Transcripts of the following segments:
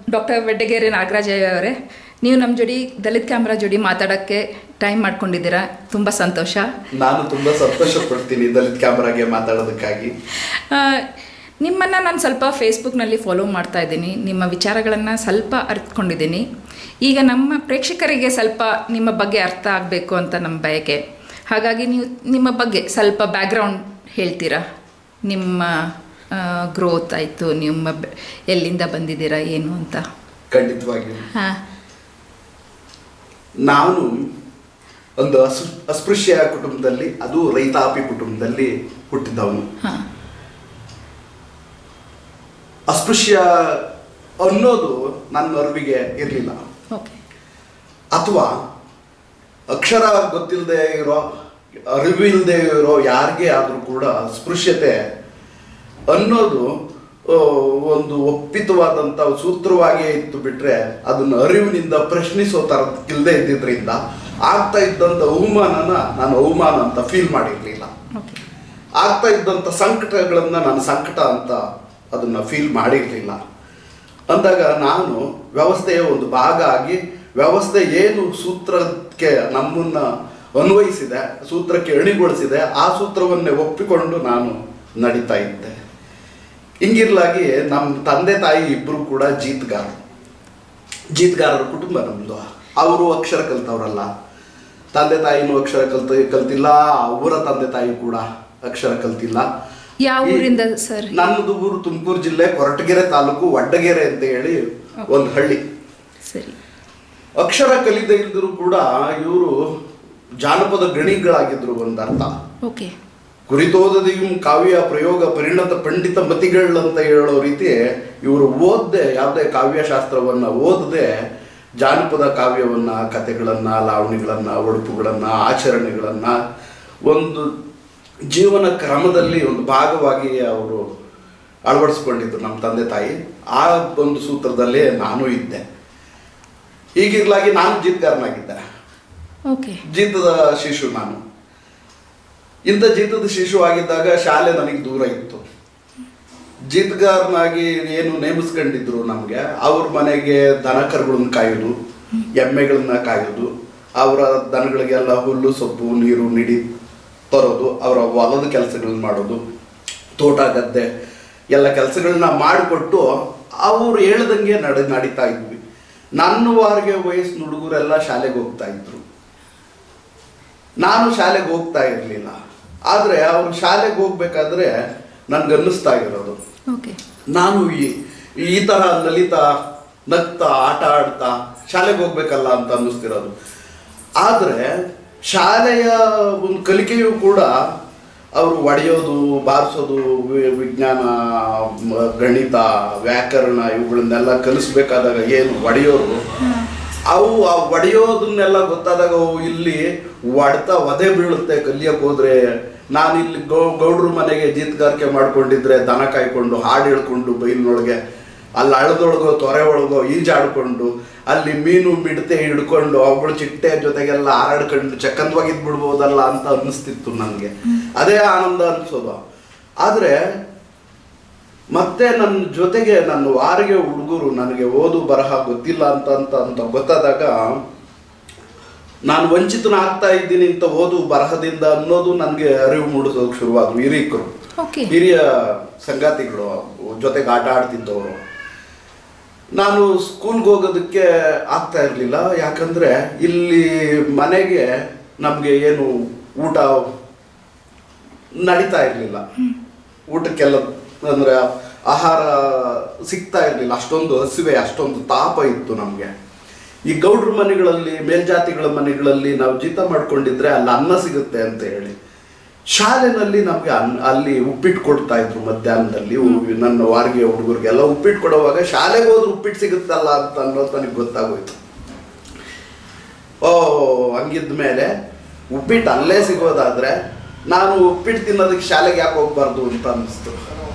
doctor ವೆಡ್ಡಗೆರೆ Nagarajaiah ಅವರೇ ನೀವು ನಮ್ಮ ಜೋಡಿ ದಲಿತ್ ಕ್ಯಾಮ್ರಾ ಜೋಡಿ ಮಾತಾಡೋಕ್ಕೆ ಟೈಮ್ ಮಾಡ್ಕೊಂಡಿದ್ದೀರಾ ತುಂಬ ಸಂತೋಷ ನಾನು ತುಂಬಾ ಸಂತೋಷ ಪಡ್ತೀನಿ ದಲಿತ್ ಕ್ಯಾಮ್ರಾಗೆ ಮಾತಾಡೋದಕ್ಕಾಗಿ ನಿಮ್ಮನ್ನು ನಾನು ಸ್ವಲ್ಪ ಫೇಸ್ಬುಕ್ನಲ್ಲಿ ಫಾಲೋ ಮಾಡ್ತಾ ಇದ್ದೀನಿ ನಿಮ್ಮ ವಿಚಾರಗಳನ್ನು ಸ್ವಲ್ಪ ಅರ್ಥಕೊಂಡಿದ್ದೀನಿ ಈಗ ನಮ್ಮ ಪ್ರೇಕ್ಷಕರಿಗೆ ಸ್ವಲ್ಪ ನಿಮ್ಮ ಬಗ್ಗೆ ಅರ್ಥ ಆಗಬೇಕು ಅಂತ ನಮ್ಮ ಬಯಕೆ ಹಾಗಾಗಿ ನೀವು ನಿಮ್ಮ ಬಗ್ಗೆ ಸ್ವಲ್ಪ ಬ್ಯಾಕ್ಗ್ರೌಂಡ್ ಹೇಳ್ತೀರಾ ನಿಮ್ಮ ಗ್ರೋತ್ ಆಯಿತು ನಿಮ್ಮ ಬ- ಎಲ್ಲಿಂದ ಬಂದಿದ್ದೀರಾ ಏನು ಅಂತ ಖಂಡಿತವಾಗಿಯೂ ಹಾಂ ನಾನು ಒಂದು ಅಸ್ ಅಸ್ಪೃಶ್ಯ ಕುಟುಂಬದಲ್ಲಿ ಅದು ರೈತಾಪಿ ಕುಟುಂಬದಲ್ಲಿ ಹುಟ್ಟಿದವನು ಹಾಂ ಅಸ್ಪೃಶ್ಯ ಅನ್ನೋದು ನನ್ನ ಅರಿವಿಗೆ ಇರಲಿಲ್ಲ ಓಕೆ ಅಥವಾ ಅಕ್ಷರ ಗೊತ್ತಿಲ್ಲದೆ ಇರೋ ಅರಿವಿಲ್ಲದೆ ಇರೋ ಯಾರಿಗೇ ಆದರೂ ಕೂಡ ಅಸ್ಪೃಶ್ಯತೆ ಅನ್ನೋದು ಆ, ಒಂದು ಒಪ್ಪಿತವಾದಂಥ ಸೂತ್ರವಾಗೇ ಇತ್ತು ಬಿಟ್ರೆ ಅದನ್ನು ಅರಿವಿನಿಂದ ಪ್ರಶ್ನಿಸೋ ಥರಕ್ಕಿಲ್ಲದೆ ಇದ್ದಿದ್ರಿಂದ ಆಗ್ತಾ ಇದ್ದಂಥ ಅವಮಾನನ ನಾನು ಅವಮಾನ ಅಂತ ಫೀಲ್ ಮಾಡಿರಲಿಲ್ಲ ಓಕೆ ಆಗ್ತಾ ಇದ್ದಂಥ ಸಂಕಟಗಳನ್ನು ನಾನು ಸಂಕಟ ಅಂತ ಅದನ್ನು ಫೀಲ್ ಮಾಡಿರಲಿಲ್ಲ ಅಂದಾಗ ನಾನು ವ್ಯವಸ್ಥೆಯ ಒಂದು ಭಾಗ ಆಗಿ ವ್ಯವಸ್ಥೆ ಏನು ಸೂತ್ರಕ್ಕೆ ನಮ್ಮನ್ನ ಅನ್ವಯಿಸಿದೆ ಸೂತ್ರಕ್ಕೆ ಎಣಿಗೊಳಿಸಿದೆ ಆ ಸೂತ್ರವನ್ನೇ ಒಪ್ಪಿಕೊಂಡು ನಾನು ನಡೀತಾ ಇದ್ದೆ ಹಿಂಗಿರ್ಲಾಗಿ ನಮ್ಮ ತಂದೆ ತಾಯಿ ಇಬ್ಬರು ಕೂಡ ಜೀತ್ಗಾರರು ಜೀತ್ಗಾರರ ಕುಟುಂಬ ನಮ್ಮದು ಅವರು ಅಕ್ಷರ ಕಲ್ತವ್ರಲ್ಲ ತಂದೆ ತಾಯಿನೂ ಅಕ್ಷರ ಕಲ್ತ ಕಲ್ತಿಲ್ಲ ಅವರ ತಂದೆ ತಾಯಿ ಕೂಡ ಅಕ್ಷರ ಕಲ್ತಿಲ್ಲ ಯಾವ ಈ- ಊರಿಂದ ಸರ್ ನನ್ನದು ಊರು ತುಮಕೂರು ಜಿಲ್ಲೆ ಕೊರಟಗೆರೆ ತಾಲೂಕು ವಡ್ಡಗೆರೆ ಅಂತ ಹೇಳಿ ಒಂದು ಹಳ್ಳಿ ಸರಿ ಅಕ್ಷರ ಕಲಿದೇ ಇದ್ದರೂ ಕೂಡ ಇವರು ಜಾನಪದ ಗಣಿಗಳಾಗಿದ್ರು ಒಂದು ಅರ್ಥ ಓಕೆ ಕುರಿತೋದದೆಯೂ ಕಾವ್ಯ ಪ್ರಯೋಗ ಪರಿಣತ ಪಂಡಿತ ಮತಿಗಳಂತ ಹೇಳೋ ರೀತಿ ಇವರು ಓದದೆ ಯಾವುದೇ ಕಾವ್ಯಶಾಸ್ತ್ರವನ್ನ ಓದದೆ ಜಾನಪದ ಕಾವ್ಯವನ್ನ ಕಥೆಗಳನ್ನ ಲಾವಣಿಗಳನ್ನ ಒಡಪುಗಳನ್ನ ಆಚರಣೆಗಳನ್ನ ಒಂದು ಜೀವನ ಕ್ರಮದಲ್ಲಿ ಒಂದು ಭಾಗವಾಗಿ ಅವರು ಅಳವಡಿಸ್ಕೊಂಡಿದ್ರು ನಮ್ಮ ತಂದೆ ತಾಯಿ ಆ ಒಂದು ಸೂತ್ರದಲ್ಲೇ ನಾನು ಇದ್ದೆ ಹೀಗಿರ್ಲಾಗಿ ನಾನು ಜೀತ್ಗಾರನಾಗಿದ್ದೆ ಓಕೆ ಜೀತದ ಶಿಶು ನಾನು ಇಂಥ ಜೀತದ ಶಿಶು ಆಗಿದ್ದಾಗ ಶಾಲೆ ನನಗೆ ದೂರ ಇತ್ತು ಜೀತಗಾರನಾಗಿ ಏನು ನೇಮಿಸ್ಕೊಂಡಿದ್ರು ನಮಗೆ ಅವ್ರ ಮನೆಗೆ ದನ ಕರುಗಳನ್ನ ಕಾಯೋದು ಎಮ್ಮೆಗಳನ್ನ ಕಾಯೋದು ಅವರ ದನಗಳಿಗೆಲ್ಲ ಹುಲ್ಲು ಸೊಪ್ಪು ನೀರು ನಿಡಿ ತರೋದು ಅವರ ಹೊಲದ ಕೆಲಸಗಳನ್ನ ಮಾಡೋದು ತೋಟ ಗದ್ದೆ ಎಲ್ಲ ಕೆಲಸಗಳನ್ನ ಮಾಡಿಕೊಟ್ಟು ಅವ್ರು ಹೇಳ್ದಂಗೆ ನಡೆ ನಡೀತಾ ಇದ್ವಿ ನನ್ನ ವಾರಿಗೆ ವಯಸ್ಸಿನ ಹುಡುಗರೆಲ್ಲ ಶಾಲೆಗೆ ಹೋಗ್ತಾ ಇದ್ರು ನಾನು ಶಾಲೆಗೆ ಹೋಗ್ತಾ ಇರಲಿಲ್ಲ ಆದರೆ ಅವ್ರು ಶಾಲೆಗೆ ಹೋಗ್ಬೇಕಾದ್ರೆ ನನ್ಗೆ ಅನ್ನಿಸ್ತಾ ಇರೋದು ಓಕೆ ನಾನು ಈ ಈ ಥರ ನಲಿತಾ ನಗ್ತಾ ಆಟ ಆಡ್ತಾ ಶಾಲೆಗೆ ಹೋಗ್ಬೇಕಲ್ಲ ಅಂತ ಅನ್ನಿಸ್ತಿರೋದು ಆದರೆ ಶಾಲೆಯ ಒಂದು ಕಲಿಕೆಯೂ ಕೂಡ ಅವರು ಒಡೆಯೋದು ಬಾರಿಸೋದು ವಿ- ವಿಜ್ಞಾನ ಮ- ಗಣಿತ ವ್ಯಾಕರಣ ಇವುಗಳನ್ನೆಲ್ಲ ಕಲಿಸ್ಬೇಕಾದಾಗ ಏನು ಒಡೆಯೋರು ಅವು ಆ ಒಡೆಯೋದನ್ನೆಲ್ಲ ಗೊತ್ತಾದಾಗ ಅವು ಇಲ್ಲಿ ಒಡ್ತ ಒದೆ ಬೀಳುತ್ತೆ ಕಲಿಯಕ್ಕೆ ಹೋದ್ರೆ ನಾನು ಇಲ್ಲಿ ಗೌ ಗೌಡ್ರ ಮನೆಗೆ ಜೀತ್ಗಾರಿಕೆ ಮಾಡ್ಕೊಂಡಿದ್ರೆ ದನ ಕಾಯ್ಕೊಂಡು ಹಾಡು ಹೇಳ್ಕೊಂಡು ಬೈಲಿನೊಳಗೆ ಅಲ್ಲಿ ಹಳ್ಳದೊಳಗೋ ತೊರೆ ಒಳಗೋ ಈಜಾಡ್ಕೊಂಡು ಅಲ್ಲಿ ಮೀನು ಮಿಡತೆ ಹಿಡ್ಕೊಂಡು ಅವಳು ಚಿಟ್ಟೆ ಜೊತೆಗೆಲ್ಲ ಹಾರಾಡ್ಕೊಂಡು ಚಕ್ಕಂದವಾಗಿದ್ ಬಿಡ್ಬೋದಲ್ಲ ಅಂತ ಅನ್ನಿಸ್ತಿತ್ತು ನನಗೆ ಅದೇ ಆನಂದ ಅನ್ಸೋದು ಆದರೆ ಮತ್ತೆ ನನ್ನ ಜೊತೆಗೆ ನನ್ನ ವಾರಿಗೆ ಹುಡುಗರು ನನಗೆ ಓದು ಬರಹ ಗೊತ್ತಿಲ್ಲ ಅಂತ ಅಂತ ಅಂತ ಗೊತ್ತಾದಾಗ ನಾನು ವಂಚಿತನಾಗ್ತಾ ಇದ್ದೀನಿ ಅಂತ ಓದು ಬರಹದಿಂದ ಅನ್ನೋದು ನನಗೆ ಅರಿವು ಮೂಡಿಸೋಕೆ ಶುರುವಾದ್ರು ಹಿರೀಕರು ಓಕೆ ಹಿರಿಯ ಸಂಗಾತಿಗಳು ಜೊತೆಗೆ ಆಟ ಆಡ್ತಿದ್ದವರು ನಾನು ಸ್ಕೂಲ್ಗೆ ಹೋಗೋದಕ್ಕೆ ಆಗ್ತಾ ಇರಲಿಲ್ಲ ಯಾಕಂದ್ರೆ ಇಲ್ಲಿ ಮನೆಗೆ ನಮಗೆ ಏನು ಊಟ ನಡೀತಾ ಇರಲಿಲ್ಲ ಊಟಕ್ಕೆಲ್ಲ ಅಂದ್ರೆ ಆಹಾರ ಸಿಗ್ತಾ ಇರಲಿಲ್ಲ ಅಷ್ಟೊಂದು ಹಸಿವೆ ಅಷ್ಟೊಂದು ತಾಪ ಇತ್ತು ನಮಗೆ ಈ ಗೌಡ್ರ ಮನೆಗಳಲ್ಲಿ ಮೇಲ್ಜಾತಿಗಳ ಮನೆಗಳಲ್ಲಿ ನಾವು ಜೀತ ಮಾಡ್ಕೊಂಡಿದ್ರೆ ಅಲ್ಲಿ ಅನ್ನ ಸಿಗುತ್ತೆ ಅಂತ ಹೇಳಿ ಶಾಲೆನಲ್ಲಿ ನಮಗೆ ಅನ್ ಅಲ್ಲಿ ಉಪ್ಪಿಟ್ಟು ಕೊಡ್ತಾ ಇದ್ರು ಮಧ್ಯಾಹ್ನದಲ್ಲಿ ಉ- ನನ್ನ ವಾರಿಗೆ ಹುಡುಗರಿಗೆಲ್ಲ ಉಪ್ಪಿಟ್ಟು ಕೊಡುವಾಗ ಶಾಲೆಗೆ ಹೋದ್ರೆ ಉಪ್ಪಿಟ್ಟು ಸಿಗುತ್ತಲ್ಲ ಅಂತ ಅನ್ನೋದು ನನಗೆ ಗೊತ್ತಾಗೋಯ್ತು ಓ ಹಂಗಿದ್ದ ಮೇಲೆ ಉಪ್ಪಿಟ್ಟು ಅಲ್ಲೇ ಸಿಗೋದಾದ್ರೆ ನಾನು ಉಪ್ಪಿಟ್ಟು ತಿನ್ನೋದಕ್ಕೆ ಶಾಲೆಗೆ ಯಾಕೆ ಹೋಗ್ಬಾರ್ದು ಅಂತ ಅನ್ನಿಸ್ತು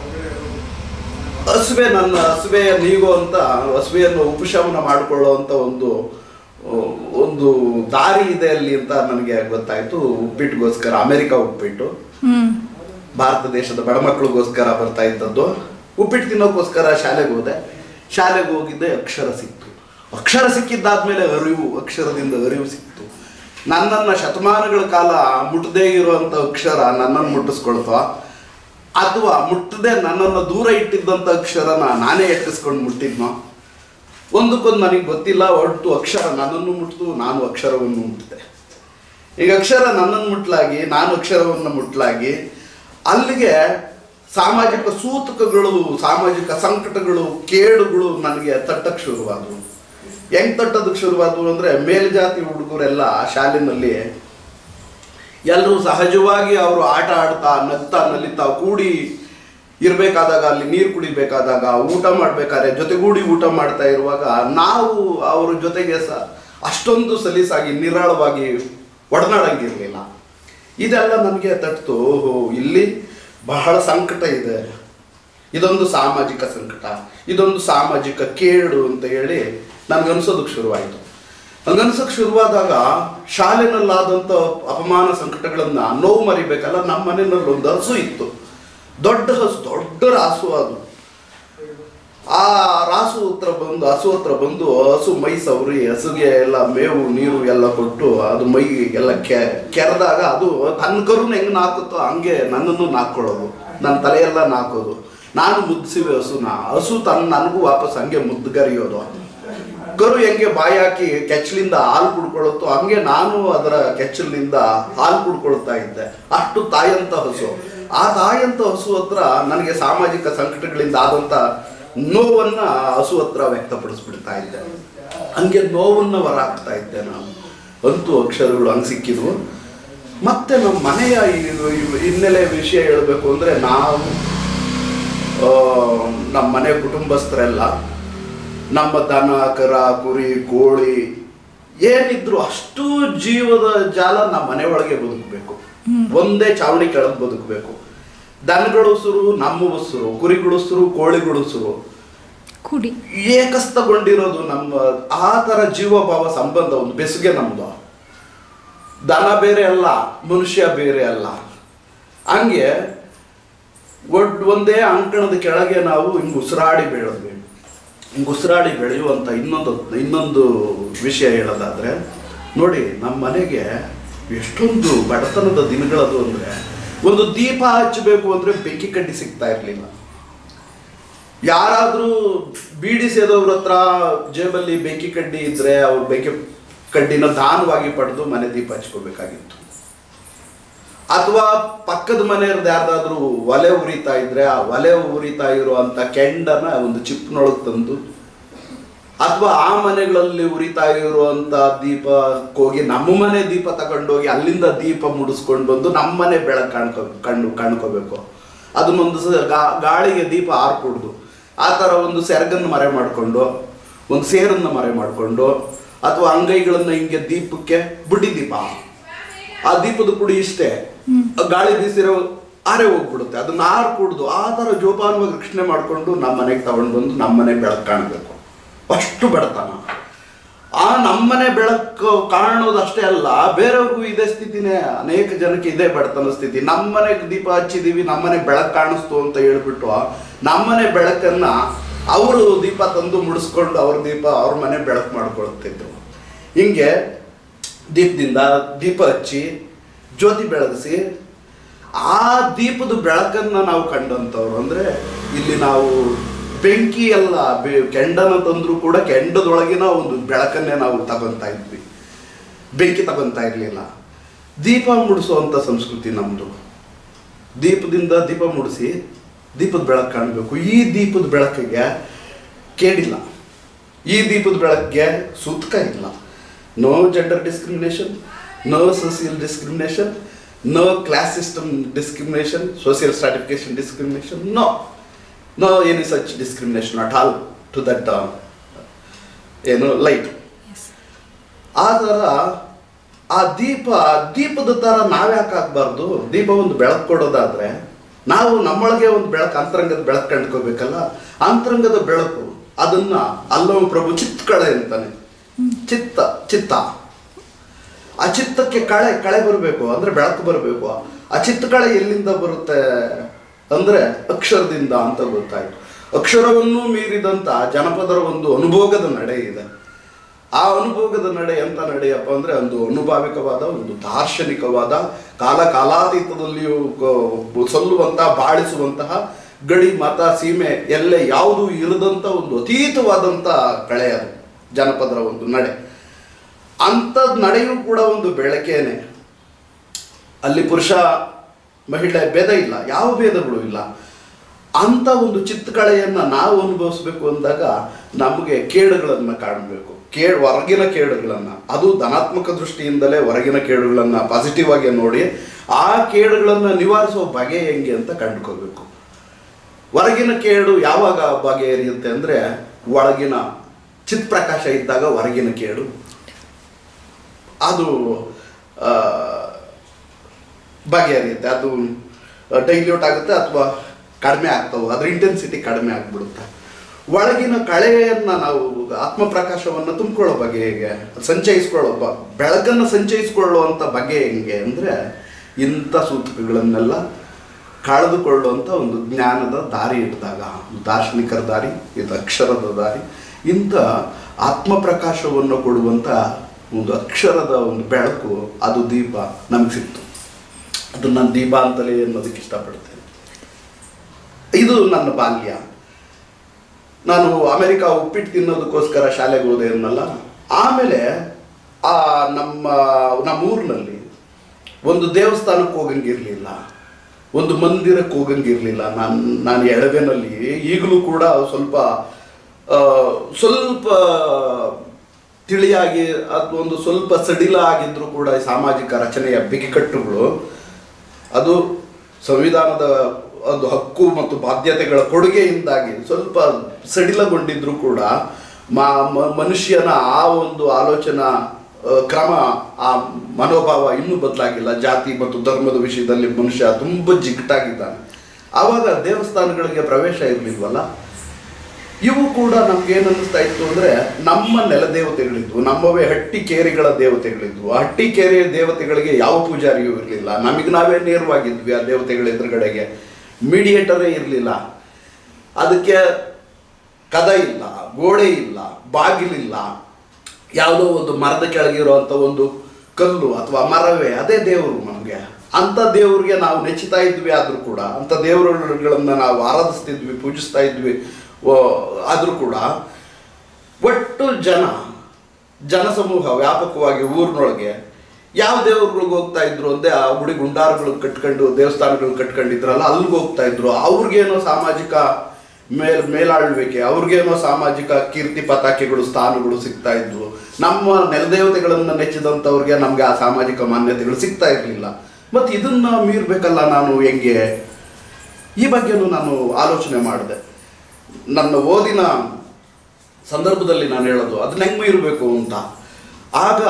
ಹಸುವೆ ನನ್ನ ಹಸುವೆಯ ನೀಗೋ ಅಂತ ಹಸುವೆಯನ್ನು ಉಪಶಮನ ಮಾಡಿಕೊಳ್ಳೋ ಅಂತ ಒಂದು ಆ, ಒಂದು ದಾರಿ ಇದೆ ಅಲ್ಲಿ ಅಂತ ನನಗೆ ಗೊತ್ತಾಯ್ತು ಉಪ್ಪಿಟ್ಟಿಗೋಸ್ಕರ ಅಮೆರಿಕ ಉಪ್ಪಿಟ್ಟು ಹ್ಞೂ ಭಾರತ ದೇಶದ ಬಡ ಮಕ್ಕಳಿಗೋಸ್ಕರ ಬರ್ತಾ ಇದ್ದದ್ದು ಉಪ್ಪಿಟ್ಟು ತಿನ್ನೋಕ್ಕೋಸ್ಕರ ಶಾಲೆಗೆ ಹೋದೆ ಶಾಲೆಗೆ ಹೋಗಿದ್ದೆ ಅಕ್ಷರ ಸಿಕ್ತು ಅಕ್ಷರ ಸಿಕ್ಕಿದ್ದಾದ್ಮೇಲೆ ಅರಿವು ಅಕ್ಷರದಿಂದ ಅರಿವು ಸಿಕ್ತು ನನ್ನನ್ನು ಶತಮಾನಗಳ ಕಾಲ ಮುಟ್ಟದೇ ಇರುವಂಥ ಅಕ್ಷರ ನನ್ನನ್ನು ಮುಟ್ಟಿಸ್ಕೊಳ್ತೋ ಅಥವಾ ಮುಟ್ಟದೆ ನನ್ನನ್ನು ದೂರ ಇಟ್ಟಿದ್ದಂಥ ಅಕ್ಷರನ ನಾನೇ ಎಟ್ಟಿಸ್ಕೊಂಡು ಮುಟ್ಟಿದ್ನೋ ಒಂದಕ್ಕೊಂದು ನನಗೆ ಗೊತ್ತಿಲ್ಲ ಒಟ್ಟು ಅಕ್ಷರ ನನ್ನನ್ನು ಮುಟ್ಟಿತು ನಾನು ಅಕ್ಷರವನ್ನು ಮುಟ್ಟಿದೆ ಈಗ ಅಕ್ಷರ ನನ್ನನ್ನು ಮುಟ್ಲಾಗಿ ನಾನು ಅಕ್ಷರವನ್ನು ಮುಟ್ಲಾಗಿ ಅಲ್ಲಿಗೆ ಸಾಮಾಜಿಕ ಸೂತಕಗಳು ಸಾಮಾಜಿಕ ಸಂಕಟಗಳು ಕೇಡುಗಳು ನನಗೆ ತಟ್ಟಕ್ಕೆ ಶುರುವಾದವು ಹೆಂಗ್ ತಟ್ಟೋದಕ್ಕೆ ಶುರುವಾದವು ಅಂದರೆ ಮೇಲ್ಜಾತಿ ಹುಡುಗರೆಲ್ಲ ಶಾಲೆಯಲ್ಲಿ ಎಲ್ಲರೂ ಸಹಜವಾಗಿ ಅವರು ಆಟ ಆಡ್ತಾ ನಗ್ತಾ ನಲಿತಾ ಕೂಡಿ ಇರಬೇಕಾದಾಗ ಅಲ್ಲಿ ನೀರು ಕುಡಿಬೇಕಾದಾಗ ಊಟ ಮಾಡಬೇಕಾದ್ರೆ ಜೊತೆಗೂಡಿ ಊಟ ಮಾಡ್ತಾ ಇರುವಾಗ ನಾವು ಅವ್ರ ಜೊತೆಗೆ ಸಹ ಅಷ್ಟೊಂದು ಸಲೀಸಾಗಿ ನಿರಾಳವಾಗಿ ಒಡನಾಡಂಗಿರಲಿಲ್ಲ ಇದೆಲ್ಲ ನನಗೆ ತಟ್ತು ಓಹೋ ಇಲ್ಲಿ ಬಹಳ ಸಂಕಟ ಇದೆ ಇದೊಂದು ಸಾಮಾಜಿಕ ಸಂಕಟ ಇದೊಂದು ಸಾಮಾಜಿಕ ಕೇಡು ಅಂತ ಹೇಳಿ ನನಗನ್ಸೋದಕ್ಕೆ ಶುರುವಾಯಿತು ನನಗನ್ಸೋಕೆ ಶುರುವಾದಾಗ ಶಾಲೆನಲ್ಲಾದಂಥ ಅಪಮಾನ ಸಂಕಟಗಳನ್ನು ನೋವು ಮರಿಬೇಕಲ್ಲ ನಮ್ಮ ಮನೆಯಲ್ಲಿ ಒಂದು ಹಸು ಇತ್ತು ದೊಡ್ಡ ಹಸು ದೊಡ್ಡ ರಾಸು ಅದು ಆ ರಾಸು ಹತ್ರ ಬಂದು ಹಸು ಹತ್ರ ಬಂದು ಹಸು ಮೈ ಸವರಿ ಹಸುಗೆ ಎಲ್ಲ ಮೇವು ನೀರು ಎಲ್ಲ ಕೊಟ್ಟು ಅದು ಮೈ ಎಲ್ಲ ಕೆ ಕೆರೆದಾಗ ಅದು ತನ್ನ ಕರುನ ಹೆಂಗೆ ನಾಕುತ್ತೋ ಹಂಗೆ ನನ್ನನ್ನು ನಾಕ್ಕೊಳ್ಳೋದು ನನ್ನ ತಲೆಯೆಲ್ಲ ನಾಕೋದು ನಾನು ಮುದ್ದಿಸಿವೆ ಹಸುನ ಹಸು ತನ್ನ ನನಗೂ ವಾಪಸ್ ಹಂಗೆ ಮುದ್ದುಗರಿಯೋದು ಕರು ಹೆಂಗೆ ಬಾಯಿ ಹಾಕಿ ಕೆಚ್ಚಲಿಂದ ಹಾಲು ಕುಡ್ಕೊಳ್ಳುತ್ತೋ ಹಂಗೆ ನಾನು ಅದರ ಕೆಚ್ಚಲಿನಿಂದ ಹಾಲು ಕುಡ್ಕೊಳ್ತಾ ಇದ್ದೆ ಅಷ್ಟು ತಾಯಂತ ಹಸು ಆ ತಾಯಂತ ಹಸು ಹತ್ರ ನನಗೆ ಸಾಮಾಜಿಕ ಸಂಕಟಗಳಿಂದ ಆದಂತ ನೋವನ್ನ ಹಸು ಹತ್ರ ವ್ಯಕ್ತಪಡಿಸ್ಬಿಡ್ತಾ ಇದ್ದೆ ಹಂಗೆ ನೋವನ್ನ ಹೊರಾಕ್ತಾ ಇದ್ದೆ ನಾನು ಅಂತೂ ಅಕ್ಷರಗಳು ಹಂಗೆ ಸಿಕ್ಕಿದ್ವು ಮತ್ತೆ ನಮ್ಮ ಮನೆಯ ಈ- ಈ ಹಿನ್ನೆಲೆ ವಿಷಯ ಹೇಳಬೇಕು ಅಂದ್ರೆ ನಾವು ಆ, ನಮ್ಮ ಮನೆ ಕುಟುಂಬಸ್ಥರೆಲ್ಲ ನಮ್ಮ ದನ ಕರ ಕುರಿ ಕೋಳಿ ಏನಿದ್ರು ಅಷ್ಟು ಜೀವದ ಜಾಲ ನಮ್ಮ ಮನೆ ಒಳಗೆ ಬದುಕಬೇಕು ಒಂದೇ ಚಾವಣಿ ಕೆಳಗೆ ಬದುಕಬೇಕು ದನಗಳ ಉಸುರು ನಮ್ಮ ಉಸುರು ಕುರಿಗಳ ಉಸುರು ಕೋಳಿಗಳ ಉಸುರು ಕುಡಿ ಏಕಸ್ಥಗೊಂಡಿರೋದು ನಮ್ಮ ಆ ಥರ ಜೀವಭಾವ ಸಂಬಂಧ ಒಂದು ಬೆಸುಗೆ ನಮ್ದು ದನ ಬೇರೆ ಅಲ್ಲ ಮನುಷ್ಯ ಬೇರೆ ಅಲ್ಲ ಹಂಗೆ ಒಡ್ ಒಂದೇ ಅಂಕಣದ ಕೆಳಗೆ ನಾವು ಹಿಂಗೆ ಉಸಿರಾಡಿ ಬೆಳೆದ್ವಿ ಹಿಂಗೆ ಉಸಿರಾಡಿ ಬೆಳೆಯುವಂಥ ಇನ್ನೊಂದು ಇನ್ನೊಂದು ವಿಷಯ ಹೇಳೋದಾದ್ರೆ ನೋಡಿ ನಮ್ಮ ಮನೆಗೆ ಎಷ್ಟೊಂದು ಬಡತನದ ದಿನಗಳದು ಅಂದರೆ ಒಂದು ದೀಪ ಹಚ್ಚಬೇಕು ಅಂದರೆ ಬೆಂಕಿ ಕಡ್ಡಿ ಸಿಗ್ತಾ ಇರಲಿಲ್ಲ ಯಾರಾದರೂ ಬೀಡಿ ಸೇದೋವ್ರ ಹತ್ರ ಜೇಬಲ್ಲಿ ಬೆಂಕಿ ಕಡ್ಡಿ ಇದ್ರೆ ಅವ್ರು ಬೆಂಕಿ ಕಡ್ಡಿನ ದಾನವಾಗಿ ಪಡೆದು ಮನೆ ದೀಪ ಹಚ್ಕೋಬೇಕಾಗಿತ್ತು ಅಥವಾ ಪಕ್ಕದ ಮನೆಯವ್ರದ್ದು ಯಾರ್ದಾದ್ರೂ ಒಲೆ ಉರಿತಾ ಇದ್ರೆ ಆ ಒಲೆ ಉರಿತಾ ಇರುವಂತ ಕೆಂಡನ ಒಂದು ಚಿಪ್ನೊಳಗೆ ತಂದು ಅಥವಾ ಆ ಮನೆಗಳಲ್ಲಿ ಉರಿತಾ ಇರುವಂತ ದೀಪಕ್ಕೆ ಹೋಗಿ ನಮ್ಮ ಮನೆ ದೀಪ ತಗೊಂಡೋಗಿ ಅಲ್ಲಿಂದ ದೀಪ ಮುಡಿಸ್ಕೊಂಡು ಬಂದು ನಮ್ಮ ಮನೆ ಬೆಳಕು ಕಾಣ್ಕೊ ಕಂಡು ಕಾಣ್ಕೋಬೇಕು ಅದನ್ನೊಂದು ಸ- ಗಾ- ಗಾಳಿಗೆ ದೀಪ ಆರ್ಕೊಡ್ದು ಆ ಥರ ಒಂದು ಸೆರಗನ್ನು ಮರೆ ಮಾಡಿಕೊಂಡು ಒಂದು ಸೇರನ್ನು ಮರೆ ಮಾಡಿಕೊಂಡು ಅಥವಾ ಅಂಗೈಗಳನ್ನು ಹಿಂಗೆ ದೀಪಕ್ಕೆ ಬುಡ್ಡಿ ದೀಪ ಆ ದೀಪದ ಕುಡಿ ಇಷ್ಟೇ ಆ ಗಾಳಿ ಬೀಸಿರೋ ಆರೆ ಹೋಗ್ಬಿಡುತ್ತೆ ಅದನ್ನ ಆರು ಕುಡ್ದು ಆ ಥರ ಜೋಪಾನವಾಗಿ ರಕ್ಷಣೆ ಮಾಡಿಕೊಂಡು ನಮ್ಮ ಮನೆಗೆ ತಗೊಂಡು ಬಂದು ನಮ್ಮ ಮನೆ ಬೆಳಕು ಕಾಣಬೇಕು ಅಷ್ಟು ಬೆಳತನ ಆ ನಮ್ಮನೆ ಬೆಳಕು ಕಾಣೋದಷ್ಟೇ ಅಲ್ಲ ಬೇರೆಯವ್ರಿಗೂ ಇದೇ ಸ್ಥಿತಿನೇ ಅನೇಕ ಜನಕ್ಕೆ ಇದೇ ಬಡತನ ಸ್ಥಿತಿ ನಮ್ಮನೆಗೆ ದೀಪ ಹಚ್ಚಿದೀವಿ ನಮ್ಮನೆ ಬೆಳಕು ಕಾಣಿಸ್ತು ಅಂತ ಹೇಳ್ಬಿಟ್ಟು ನಮ್ಮನೆ ಬೆಳಕನ್ನ ಅವರು ದೀಪ ತಂದು ಮುಡಿಸ್ಕೊಂಡು ಅವ್ರ ದೀಪ ಅವ್ರ ಮನೆ ಬೆಳಕು ಮಾಡ್ಕೊಳ್ತಿದ್ರು ಹಿಂಗೆ ದೀಪದಿಂದ ದೀಪ ಹಚ್ಚಿ ಜ್ಯೋತಿ ಬೆಳಗಿಸಿ ಆ ದೀಪದ ಬೆಳಕನ್ನ ನಾವು ಕಂಡಂಥವ್ರು ಅಂದ್ರೆ ಇಲ್ಲಿ ನಾವು ಬೆಂಕಿ ಅಲ್ಲ ಬೆ- ಕೆಂಡನ ತಂದ್ರು ಕೂಡ ಕೆಂಡದೊಳಗಿನ ಒಂದು ಬೆಳಕನ್ನೇ ನಾವು ತಗೊಂತಾ ಇದ್ವಿ ಬೆಂಕಿ ತಗೊಂತಾ ಇರಲಿಲ್ಲ ದೀಪ ಮುಡಿಸುವಂಥ ಸಂಸ್ಕೃತಿ ನಮ್ಮದು ದೀಪದಿಂದ ದೀಪ ಮುಡಿಸಿ ದೀಪದ ಬೆಳಕು ಕಾಣಬೇಕು ಈ ದೀಪದ ಬೆಳಕಿಗೆ ಕೇಳಿಲ್ಲ ಈ ದೀಪದ ಬೆಳಕಿಗೆ ಸೂತಕ ಇಲ್ಲ no gender discrimination no social discrimination no class system discrimination social stratification discrimination no no any such discrimination at all to that ಏನು ಲೈಟ್ ಆ ಥರ ಆ ದೀಪ ದೀಪದ ಥರ ನಾವ್ಯಾಕೆ ಆಗಬಾರ್ದು ದೀಪ ಒಂದು ಬೆಳಕು ಕೊಡೋದಾದ್ರೆ ನಾವು ನಮ್ಮೊಳಗೆ ಒಂದು ಬೆಳಕು ಅಂತರಂಗದ ಬೆಳಕು ಕಂಡ್ಕೋಬೇಕಲ್ಲ ಅಂತರಂಗದ ಬೆಳಕು ಅದನ್ನ ಅಲ್ಲವ ಪ್ರಭು ಚಿತ್ಕಳೆ ಅಂತಾನೆ ಚಿತ್ತ ಚಿತ್ತ ಆ ಚಿತ್ತಕ್ಕೆ ಕಳೆ ಕಳೆ ಬರಬೇಕು ಅಂದ್ರೆ ಬೆಳಕು ಬರಬೇಕು ಆ ಚಿತ್ತ ಕಳೆ ಎಲ್ಲಿಂದ ಬರುತ್ತೆ ಅಂದ್ರೆ ಅಕ್ಷರದಿಂದ ಅಂತ ಗೊತ್ತಾಯ್ತು ಅಕ್ಷರವನ್ನೂ ಮೀರಿದಂಥ ಜನಪದರ ಒಂದು ಅನುಭೋಗದ ನಡೆ ಇದೆ ಆ ಅನುಭೋಗದ ನಡೆ ಎಂತ ನಡೆಯಪ್ಪ ಅಂದ್ರೆ ಒಂದು ಅನುಭಾವಿಕವಾದ ಒಂದು ದಾರ್ಶನಿಕವಾದ ಕಾಲ ಕಾಲಾತೀತದಲ್ಲಿಯೂ ಕ- ಸಲ್ಲುವಂತಹ ಬಾಳಿಸುವಂತಹ ಗಡಿ ಮತ ಸೀಮೆ ಎಲ್ಲೆ ಯಾವುದೂ ಇರದಂತ ಒಂದು ಅತೀತವಾದಂಥ ಕಳೆ ಅದು ಜನಪದರ ಒಂದು ನಡೆ ಅಂಥದ್ ನಡೆಯೂ ಕೂಡ ಒಂದು ಬೆಳಕೇನೆ ಅಲ್ಲಿ ಪುರುಷ ಮಹಿಳೆ ಭೇದ ಇಲ್ಲ ಯಾವ ಭೇದಗಳು ಇಲ್ಲ ಅಂಥ ಒಂದು ಚಿತ್ತಕಳೆಯನ್ನು ನಾವು ಅನುಭವಿಸ್ಬೇಕು ಅಂದಾಗ ನಮಗೆ ಕೇಡುಗಳನ್ನು ಕಾಣಬೇಕು ಕೇಳು ಹೊರಗಿನ ಕೇಡುಗಳನ್ನು ಅದು ಧನಾತ್ಮಕ ದೃಷ್ಟಿಯಿಂದಲೇ ಹೊರಗಿನ ಕೇಡುಗಳನ್ನು ಪಾಸಿಟಿವ್ ಆಗಿ ನೋಡಿ ಆ ಕೇಡುಗಳನ್ನು ನಿವಾರಿಸುವ ಬಗೆ ಹೆಂಗೆ ಅಂತ ಕಂಡುಕೋಬೇಕು ಹೊರಗಿನ ಕೇಡು ಯಾವಾಗ ಬಗೆಹರಿಯುತ್ತೆ ಅಂದರೆ ಒಳಗಿನ ಚಿತ್ಪ್ರಕಾಶ ಇದ್ದಾಗ ಹೊರಗಿನ ಕೇಡು ಅದು ಆ, ಬಗೆಹರಿಯುತ್ತೆ ಅದು ಡೈಲ್ಯೂಟ್ ಆಗುತ್ತೆ ಅಥವಾ ಕಡಿಮೆ ಆಗ್ತವೆ ಅದ್ರ ಇಂಟೆನ್ಸಿಟಿ ಕಡಿಮೆ ಆಗ್ಬಿಡುತ್ತೆ ಒಳಗಿನ ಕಳೆಯನ್ನು ನಾವು ಆತ್ಮಪ್ರಕಾಶವನ್ನು ತುಂಬಿಕೊಳ್ಳೋ ಬಗೆ ಹೇಗೆ ಸಂಚಯಿಸ್ಕೊಳ್ಳೋ ಬ ಬೆಳಕನ್ನು ಸಂಚಯಿಸ್ಕೊಳ್ಳುವಂಥ ಬಗೆ ಹೆಂಗೆ ಅಂದರೆ ಇಂಥ ಸೂತಕಗಳನ್ನೆಲ್ಲ ಕಳೆದುಕೊಳ್ಳುವಂಥ ಒಂದು ಜ್ಞಾನದ ದಾರಿ ಇಟ್ಟಿದಾಗ ದಾರ್ಶನಿಕರ ದಾರಿ ಇದು ಅಕ್ಷರದ ದಾರಿ ಇಂಥ ಆತ್ಮಪ್ರಕಾಶವನ್ನು ಕೊಡುವಂಥ ಒಂದು ಅಕ್ಷರದ ಒಂದು ಬೆಳಕು ಅದು ದೀಪ ನಮ್ಗೆ ಸಿಕ್ತು ಅದು ನಾನು ದೀಪ ಅಂತಲೇ ಅನ್ನೋದಕ್ಕೆ ಇಷ್ಟಪಡ್ತೇನೆ ಇದು ನನ್ನ ಬಾಲ್ಯ ನಾನು ಅಮೆರಿಕ ಉಪ್ಪಿಟ್ಟು ತಿನ್ನೋದಕ್ಕೋಸ್ಕರ ಶಾಲೆಗೆ ಹೋದೆ ಅನ್ನಲ್ಲ ಆಮೇಲೆ ಆ ನಮ್ಮ ನಮ್ಮೂರಿನಲ್ಲಿ ಒಂದು ದೇವಸ್ಥಾನಕ್ಕೆ ಹೋಗಂಗಿರ್ಲಿಲ್ಲ ಒಂದು ಮಂದಿರಕ್ಕೆ ಹೋಗಂಗಿರ್ಲಿಲ್ಲ ನಾನು ನಾನು ಎಳವೆನಲ್ಲಿ ಈಗಲೂ ಕೂಡ ಸ್ವಲ್ಪ ಆ, ಸ್ವಲ್ಪ ತಿಳಿಯಾಗಿ ಅದು ಒಂದು ಸ್ವಲ್ಪ ಸಡಿಲ ಆಗಿದ್ರು ಕೂಡ ಈ ಸಾಮಾಜಿಕ ರಚನೆಯ ಬಿಗಿಕಟ್ಟುಗಳು ಅದು ಸಂವಿಧಾನದ ಒಂದು ಹಕ್ಕು ಮತ್ತು ಬಾಧ್ಯತೆಗಳ ಕೊಡುಗೆಯಿಂದಾಗಿ ಸ್ವಲ್ಪ ಸಡಿಲಗೊಂಡಿದ್ರು ಕೂಡ ಮ- ಮ- ಮನುಷ್ಯನ ಆ ಒಂದು ಆಲೋಚನಾ ಆ, ಕ್ರಮ ಆ ಮನೋಭಾವ ಇನ್ನೂ ಬದಲಾಗಿಲ್ಲ ಜಾತಿ ಮತ್ತು ಧರ್ಮದ ವಿಷಯದಲ್ಲಿ ಮನುಷ್ಯ ತುಂಬ ಜಿಗ್ಟಾಗಿದ್ದಾನೆ ಆವಾಗ ದೇವಸ್ಥಾನಗಳಿಗೆ ಪ್ರವೇಶ ಇರಲಿಲ್ವಲ್ಲ ಇವು ಕೂಡ ನಮ್ಗೆ ಏನು ಅನ್ನಿಸ್ತಾ ಇತ್ತು ಅಂದ್ರೆ ನಮ್ಮ ನೆಲ ದೇವತೆಗಳಿದ್ವು ನಮ್ಮವೇ ಹಟ್ಟಿ ಕೇರಿಗಳ ದೇವತೆಗಳಿದ್ವು ಆ ಹಟ್ಟಿ ಕೇರಿಯ ದೇವತೆಗಳಿಗೆ ಯಾವ ಪೂಜಾರಿಯೂ ಇರಲಿಲ್ಲ ನಮಗೆ ನಾವೇ ನೇರವಾಗಿದ್ವಿ ಆ ದೇವತೆಗಳ ಎದುರುಗಡೆಗೆ ಮೀಡಿಯೇಟರೇ ಇರಲಿಲ್ಲ ಅದಕ್ಕೆ ಕದ ಇಲ್ಲ ಗೋಡೆ ಇಲ್ಲ ಬಾಗಿಲಿಲ್ಲ ಯಾವುದೋ ಒಂದು ಮರದ ಕೆಳಗಿರುವಂಥ ಒಂದು ಕಲ್ಲು ಅಥವಾ ಮರವೇ ಅದೇ ದೇವರು ನಮಗೆ ಅಂಥ ದೇವ್ರಿಗೆ ನಾವು ನೆಚ್ಚಿತಾ ಇದ್ವಿ ಆದರೂ ಕೂಡ ಅಂಥ ದೇವರುಗಳನ್ನ ನಾವು ಆರಾಧಿಸ್ತಿದ್ವಿ ಪೂಜಿಸ್ತಾ ಇದ್ವಿ ಆದರೂ ಕೂಡ ಒಟ್ಟು ಜನ ಜನಸಮೂಹ ವ್ಯಾಪಕವಾಗಿ ಊರಿನೊಳಗೆ ಯಾವ ದೇವ್ರುಗಳಿಗೆ ಹೋಗ್ತಾ ಇದ್ರು ಅಂದ್ರೆ ಆ ಗುಡಿ ಗುಂಡಾರಗಳು ಕಟ್ಕೊಂಡು ದೇವಸ್ಥಾನಗಳು ಕಟ್ಕೊಂಡಿದ್ರಲ್ಲ ಅಲ್ಲಿಗೆ ಹೋಗ್ತಾ ಇದ್ರು ಅವ್ರಿಗೇನೋ ಸಾಮಾಜಿಕ ಮೇಲ್ ಮೇಲಾಳ್ವಿಕೆ ಅವ್ರಿಗೇನೋ ಸಾಮಾಜಿಕ ಕೀರ್ತಿ ಪತಾಕೆಗಳು ಸ್ಥಾನಗಳು ಸಿಗ್ತಾ ಇದ್ವು ನಮ್ಮ ನೆಲದೇವತೆಗಳನ್ನ ನೆಚ್ಚಿದಂಥವ್ರಿಗೆ ನಮ್ಗೆ ಆ ಸಾಮಾಜಿಕ ಮಾನ್ಯತೆಗಳು ಸಿಗ್ತಾ ಇರಲಿಲ್ಲ ಮತ್ತು ಇದನ್ನ ಮೀರ್ಬೇಕಲ್ಲ ನಾನು ಹೆಂಗೆ ಈ ಬಗ್ಗೆನೂ ನಾನು ಆಲೋಚನೆ ಮಾಡಿದೆ ನನ್ನ ಓದಿನ ಸಂದರ್ಭದಲ್ಲಿ ನಾನು ಹೇಳೋದು ಅದನ್ನ ಹೆಂಗೆ ಮೀರಬೇಕು ಅಂತ ಆಗ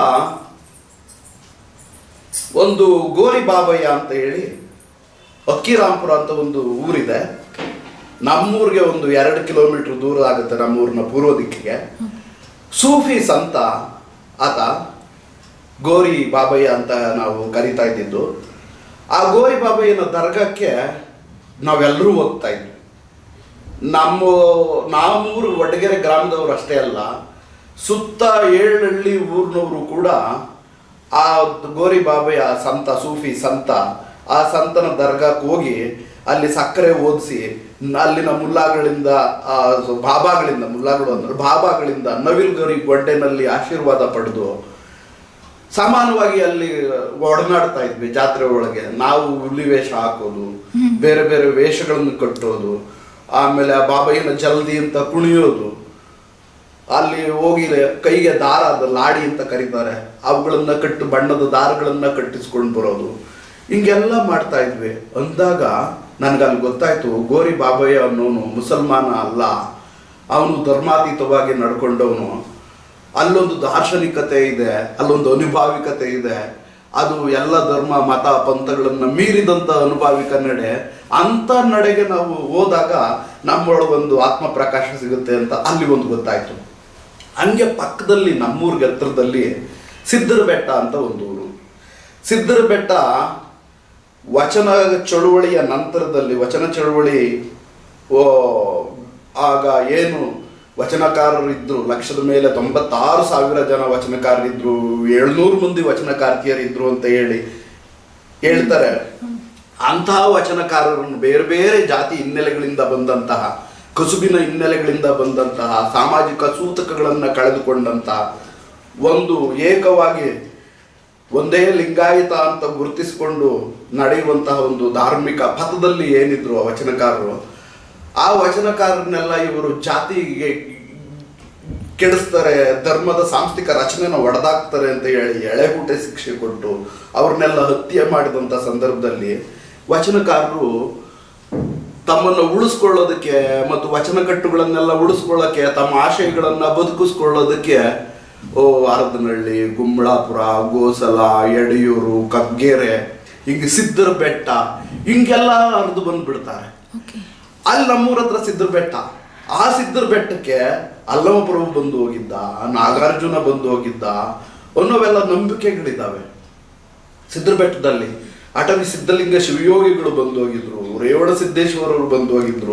ಒಂದು ಗೋರಿ ಬಾಬಯ್ಯ ಅಂತ ಹೇಳಿ ಅಕ್ಕಿರಾಂಪುರ ಅಂತ ಒಂದು ಊರಿದೆ ನಮ್ಮೂರಿಗೆ ಒಂದು ಎರಡು ಕಿಲೋಮೀಟರ್ ದೂರ ಆಗುತ್ತೆ ನಮ್ಮೂರಿನ ಪೂರ್ವ ದಿಕ್ಕಿಗೆ ಸೂಫಿ ಸಂತ ಆತ ಗೋರಿ ಬಾಬಯ್ಯ ಅಂತ ನಾವು ಕರಿತಾ ಇದ್ದಿದ್ದು ಆ ಗೋರಿ ಬಾಬಯ್ಯನ ದರ್ಗಕ್ಕೆ ನಾವೆಲ್ಲರೂ ಹೋಗ್ತಾ ಇದ್ವಿ ನಮ್ಮ ನಮ್ಮೂರು ವಡಗೆರೆ ಗ್ರಾಮದವರು ಅಷ್ಟೇ ಅಲ್ಲ ಸುತ್ತ ಏಳಹಳ್ಳಿ ಊರಿನವರು ಕೂಡ ಆ ಗೋರಿ ಬಾಬಯ್ಯ ಸಂತ ಸೂಫಿ ಸಂತ ಆ ಸಂತನ ದರ್ಗಾಕ್ಕೆ ಹೋಗಿ ಅಲ್ಲಿ ಸಕ್ಕರೆ ಓದಿಸಿ ಅಲ್ಲಿನ ಮುಲ್ಲಾಗಳಿಂದ ಆ ಬಾಬಾಗಳಿಂದ ಮುಲ್ಲಾಗಳು ಅಂದ್ರೆ ಬಾಬಾಗಳಿಂದ ನವಿಲ್ ಗರಿ ಗೊಡ್ಡೆನಲ್ಲಿ ಆಶೀರ್ವಾದ ಪಡೆದು ಸಾಮಾನ್ಯವಾಗಿ ಅಲ್ಲಿ ಒಡನಾಡ್ತಾ ಇದ್ವಿ ಜಾತ್ರೆ ಒಳಗೆ ನಾವು ಹುಲಿ ವೇಷ ಹಾಕೋದು ಬೇರೆ ಬೇರೆ ವೇಷಗಳನ್ನು ಕಟ್ಟೋದು ಆಮೇಲೆ ಆ ಬಾಬಯ್ಯನ ಜಲ್ದಿ ಅಂತ ಕುಣಿಯೋದು ಅಲ್ಲಿ ಹೋಗಿ ಕೈಗೆ ದಾರ ಅದು ಲಾಡಿ ಅಂತ ಕರೀತಾರೆ ಅವುಗಳನ್ನ ಕಟ್ಟು ಬಣ್ಣದ ದಾರಗಳನ್ನ ಕಟ್ಟಿಸ್ಕೊಂಡು ಬರೋದು ಹಿಂಗೆಲ್ಲ ಮಾಡ್ತಾ ಇದ್ವಿ ಅಂದಾಗ ನನಗೆ ಅಲ್ಲಿ ಗೊತ್ತಾಯ್ತು ಗೋರಿ ಬಾಬಯ್ಯ ಅನ್ನೋನು ಮುಸಲ್ಮಾನ ಅಲ್ಲ ಅವನು ಧರ್ಮಾತೀತವಾಗಿ ನಡ್ಕೊಂಡವನು ಅಲ್ಲೊಂದು ದಾರ್ಶನಿಕತೆ ಇದೆ ಅಲ್ಲೊಂದು ಅನುಭಾವಿಕತೆ ಇದೆ ಅದು ಎಲ್ಲ ಧರ್ಮ ಮತ ಪಂಥಗಳನ್ನು ಮೀರಿದಂಥ ಅನುಭಾವಿಕ ನಡೆ ಅಂಥ ನಡೆಗೆ ನಾವು ಹೋದಾಗ ನಮ್ಮೊಳಗೊಂದು ಆತ್ಮ ಪ್ರಕಾಶ ಸಿಗುತ್ತೆ ಅಂತ ಅಲ್ಲಿ ಒಂದು ಗೊತ್ತಾಯ್ತು ಹಂಗೆ ಪಕ್ಕದಲ್ಲಿ ನಮ್ಮೂರಿಗೆ ಹತ್ರದಲ್ಲಿ ಸಿದ್ದರ ಬೆಟ್ಟ ಅಂತ ಒಂದು ಊರು ಸಿದ್ದರ ಬೆಟ್ಟ ವಚನ ಚಳುವಳಿಯ ನಂತರದಲ್ಲಿ ವಚನ ಚಳುವಳಿ ಓ ಆಗ ಏನು ವಚನಕಾರರು ಇದ್ರು ಲಕ್ಷದ ಮೇಲೆ ತೊಂಬತ್ತಾರು ಸಾವಿರ ಜನ ವಚನಕಾರರಿದ್ರು ಏಳ್ನೂರು ಮಂದಿ ವಚನಕಾರ್ತಿಯರಿದ್ರು ಅಂತ ಹೇಳಿ ಹೇಳ್ತಾರೆ ಅಂತಹ ವಚನಕಾರರನ್ನು ಬೇರೆ ಬೇರೆ ಜಾತಿ ಹಿನ್ನೆಲೆಗಳಿಂದ ಬಂದಂತಹ ಕಸುಬಿನ ಹಿನ್ನೆಲೆಗಳಿಂದ ಬಂದಂತಹ ಸಾಮಾಜಿಕ ಸೂತಕಗಳನ್ನು ಕಳೆದುಕೊಂಡಂತಹ ಒಂದು ಏಕವಾಗಿ ಒಂದೇ ಲಿಂಗಾಯತ ಅಂತ ಗುರುತಿಸಿಕೊಂಡು ನಡೆಯುವಂತಹ ಒಂದು ಧಾರ್ಮಿಕ ಪಥದಲ್ಲಿ ಏನಿದ್ರು ಆ ವಚನಕಾರರು ಆ ವಚನಕಾರರನ್ನೆಲ್ಲ ಇವರು ಜಾತಿಗೆ ಕೆಡಿಸ್ತಾರೆ ಧರ್ಮದ ಸಾಂಸ್ಥಿಕ ರಚನೆನ ಒಡೆದಾಕ್ತಾರೆ ಅಂತ ಹೇಳಿ ಎಳೆಗೂಟೆ ಶಿಕ್ಷೆ ಕೊಟ್ಟು ಅವ್ರನ್ನೆಲ್ಲ ಹತ್ಯೆ ಮಾಡಿದಂಥ ಸಂದರ್ಭದಲ್ಲಿ ವಚನಕಾರರು ತಮ್ಮನ್ನು ಉಳಿಸ್ಕೊಳ್ಳೋದಕ್ಕೆ ಮತ್ತು ವಚನಕಟ್ಟುಗಳನ್ನೆಲ್ಲ ಉಳಿಸ್ಕೊಳ್ಳೋಕ್ಕೆ ತಮ್ಮ ಆಶಯಗಳನ್ನ ಬದುಕಿಸ್ಕೊಳ್ಳೋದಕ್ಕೆ ಓ ಆರದನಹಳ್ಳಿ ಗುಂಬಳಾಪುರ ಗೋಸಲ ಯಡಿಯೂರು ಕಗ್ಗೆರೆ ಹಿಂಗೆ ಸಿದ್ದರ ಬೆಟ್ಟ ಹಿಂಗೆಲ್ಲ ಹರಿದು ಬಂದ್ಬಿಡ್ತಾರೆ ಓಕೆ ಅಲ್ಲಿ ನಮ್ಮೂರ ಹತ್ರ ಸಿದ್ದರ ಬೆಟ್ಟ ಆ ಸಿದ್ದರ ಬೆಟ್ಟಕ್ಕೆ ಅಲ್ಲಮಪ್ರಭು ಬಂದು ಹೋಗಿದ್ದ ನಾಗಾರ್ಜುನ ಬಂದು ಹೋಗಿದ್ದ ಅನ್ನೋವೆಲ್ಲ ನಂಬಿಕೆಗಳಿದ್ದಾವೆ ಸಿದ್ದರ ಬೆಟ್ಟದಲ್ಲಿ ಅಟವಿ ಸಿದ್ಧಲಿಂಗ ಶಿವಯೋಗಿಗಳು ಬಂದು ಹೋಗಿದ್ರು ರೇವಣ ಸಿದ್ದೇಶ್ವರರು ಬಂದು ಹೋಗಿದ್ರು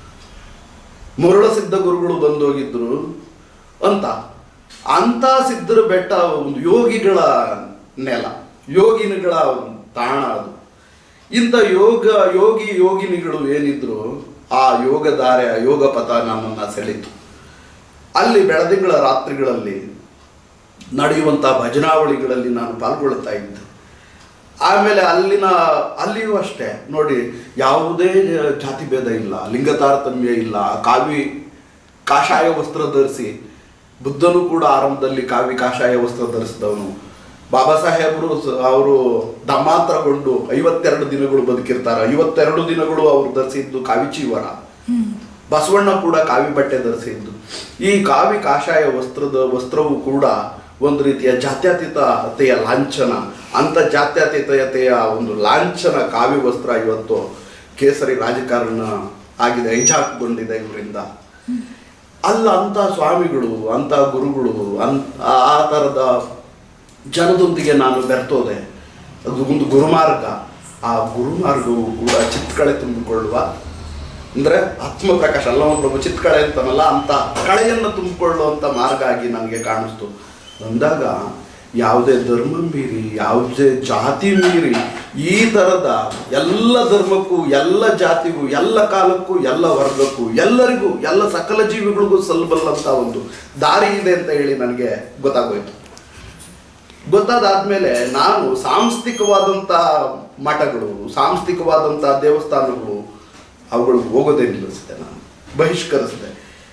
ಮುರುಳ ಸಿದ್ಧ ಗುರುಗಳು ಬಂದು ಹೋಗಿದ್ರು ಅಂತ ಅಂತ ಸಿದ್ಧರ ಬೆಟ್ಟ ಒಂದು ಯೋಗಿಗಳ ನೆಲ ಯೋಗಿನಿಗಳ ಒಂದು ತಾಣ ಅದು ಇಂಥ ಯೋಗ ಯೋಗಿ ಯೋಗಿನಿಗಳು ಏನಿದ್ರು ಆ ಯೋಗ ದಾರೆ ಆ ಯೋಗ ಪಥ ನಮ್ಮನ್ನ ಸೆಳೀತು ಅಲ್ಲಿ ಬೆಳದಿಂಗಳ ರಾತ್ರಿಗಳಲ್ಲಿ ನಡೆಯುವಂಥ ಭಜನಾವಳಿಗಳಲ್ಲಿ ನಾನು ಪಾಲ್ಗೊಳ್ತಾ ಇದ್ದೆ ಆಮೇಲೆ ಅಲ್ಲಿನ ಅಲ್ಲಿಯೂ ಅಷ್ಟೇ ನೋಡಿ ಯಾವುದೇ ಜಾತಿ ಭೇದ ಇಲ್ಲ ಲಿಂಗ ತಾರತಮ್ಯ ಇಲ್ಲ ಕಾವಿ ಕಾಷಾಯ ವಸ್ತ್ರ ಧರಿಸಿ ಬುದ್ಧನು ಕೂಡ ಆರಂಭದಲ್ಲಿ ಕಾವಿ ಕಾಷಾಯ ವಸ್ತ್ರ ಧರಿಸಿದವನು ಬಾಬಾ ಸಾಹೇಬರು ಅವರು ಧರ್ಮಾಂತರಗೊಂಡು ಐವತ್ತೆರಡು ದಿನಗಳು ಬದುಕಿರ್ತಾರೆ ಐವತ್ತೆರಡು ದಿನಗಳು ಅವರು ಧರಿಸಿದ್ದು ಕಾವಿ ಚೀವರ ಬಸವಣ್ಣ ಕೂಡ ಕಾವಿ ಬಟ್ಟೆ ಧರಿಸಿದ್ದು ಈ ಕಾವಿ ಕಾಷಾಯ ವಸ್ತ್ರದ ವಸ್ತ್ರವು ಕೂಡ ಒಂದು ರೀತಿಯ ಜಾತ್ಯತೀತತೆಯ ಲಾಂಛನ ಅಂತ ಜಾತ್ಯತೀತತೆಯ ಒಂದು ಲಾಂಛನ ಕಾವಿ ವಸ್ತ್ರ ಇವತ್ತು ಕೇಸರಿ ರಾಜಕಾರಣ ಆಗಿದೆ ಐಜಾಕ್ಗೊಂಡಿದೆ ಇವರಿಂದ ಅಲ್ಲ ಅಂತ ಸ್ವಾಮಿಗಳು ಅಂತ ಗುರುಗಳು ಅನ್ ಆ- ಆ ಥರದ ಜನದೊಂದಿಗೆ ನಾನು ಬೆರ್ತೋದೆ ಅದು ಒಂದು ಗುರುಮಾರ್ಗ ಆ ಗುರುಮಾರ್ಗವು ಕೂಡ ಚಿತ್ಕಳೆ ತುಂಬಿಕೊಳ್ಳುವ ಅಂದ್ರೆ ಆತ್ಮಪ್ರಕಾಶ ಅಲ್ಲವ ಪ್ರಭು ಚಿತ್ಕಳೆ ಅಂತನಲ್ಲ ಅಂತ ಕಳೆಯನ್ನು ತುಂಬಿಕೊಳ್ಳುವಂಥ ಮಾರ್ಗ ಆಗಿ ನನಗೆ ಕಾಣಿಸ್ತು ಅಂದಾಗ ಯಾವುದೇ ಧರ್ಮ ಮೀರಿ ಯಾವುದೇ ಜಾತಿ ಮೀರಿ ಈ ಥರದ ಎಲ್ಲ ಧರ್ಮಕ್ಕೂ ಎಲ್ಲ ಜಾತಿಗೂ ಎಲ್ಲ ಕಾಲಕ್ಕೂ ಎಲ್ಲ ವರ್ಗಕ್ಕೂ ಎಲ್ಲರಿಗೂ ಎಲ್ಲ ಸಕಲ ಜೀವಿಗಳಿಗೂ ಸಲ್ಲಬಲ್ಲಂಥ ಒಂದು ದಾರಿ ಇದೆ ಅಂತ ಹೇಳಿ ನನಗೆ ಗೊತ್ತಾಗೋಯ್ತು ಗೊತ್ತಾದಾದ್ಮೇಲೆ ನಾನು ಸಾಂಸ್ಥಿಕವಾದಂಥ ಮಠಗಳು ಸಾಂಸ್ಥಿಕವಾದಂಥ ದೇವಸ್ಥಾನಗಳು ಅವುಗಳಿಗೆ ಹೋಗೋದೇ ನಿಲ್ಲಿಸಿದೆ ನಾನು ಬಹಿಷ್ಕರಿಸಿದೆ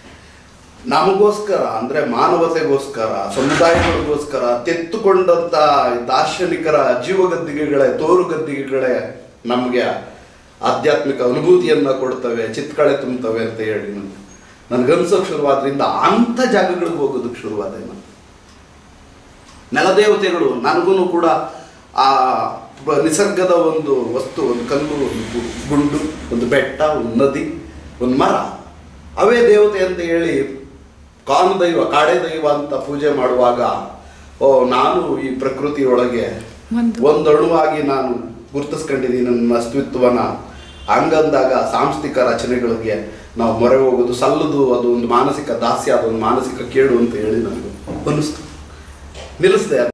ನಮಗೋಸ್ಕರ ಅಂದರೆ ಮಾನವತೆಗೋಸ್ಕರ ಸಮುದಾಯಗಳಿಗೋಸ್ಕರ ತೆತ್ತುಕೊಂಡಂಥ ದಾರ್ಶನಿಕರ ಜೀವಗದ್ದಿಗೆಗಳೇ ತೋರುಗದ್ದಿಗೆಗಳೇ ನಮಗೆ ಆಧ್ಯಾತ್ಮಿಕ ಅನುಭೂತಿಯನ್ನು ಕೊಡ್ತವೆ ಚಿತ್ಕಳೆ ತುಂಬ್ತವೆ ಅಂತ ಹೇಳಿ ನನಗೆ ನನಗನ್ಸೋಕೆ ಶುರುವಾದ್ರಿಂದ ಅಂಥ ಜಾಗಗಳಿಗೆ ಹೋಗೋದಕ್ಕೆ ಶುರುವಾದೆ ನಾನು ನೆಲದೇವತೆಗಳು ನನಗೂ ಕೂಡ ಆ ಬ- ನಿಸರ್ಗದ ಒಂದು ವಸ್ತು ಒಂದು ಕಲ್ಲು ಒಂದು ಗು- ಗುಂಡು ಒಂದು ಬೆಟ್ಟ ಒಂದು ನದಿ ಒಂದು ಮರ ಅವೇ ದೇವತೆ ಅಂತ ಹೇಳಿ ಕಾನು ದೈವ ಕಾಡೆ ದೈವ ಅಂತ ಪೂಜೆ ಮಾಡುವಾಗ ಓ ನಾನು ಈ ಪ್ರಕೃತಿಯೊಳಗೆ ಒಂದು ಒಂದು ಅಣುವಾಗಿ ನಾನು ಗುರುತಿಸ್ಕೊಂಡಿದ್ದೀನಿ ನನ್ನ ಅಸ್ತಿತ್ವನ ಹಂಗಂದಾಗ ಸಾಂಸ್ಥಿಕ ರಚನೆಗಳಿಗೆ ನಾವು ಮೊರೆ ಹೋಗೋದು ಸಲ್ಲದು ಅದು ಒಂದು ಮಾನಸಿಕ ದಾಸ್ಯ ಅದೊಂದು ಮಾನಸಿಕ ಕೇಡು ಅಂತ ಹೇಳಿ ನನಗೆ ಅನ್ನಿಸ್ತು ನಿಲ್ಲಿಸಿದೆ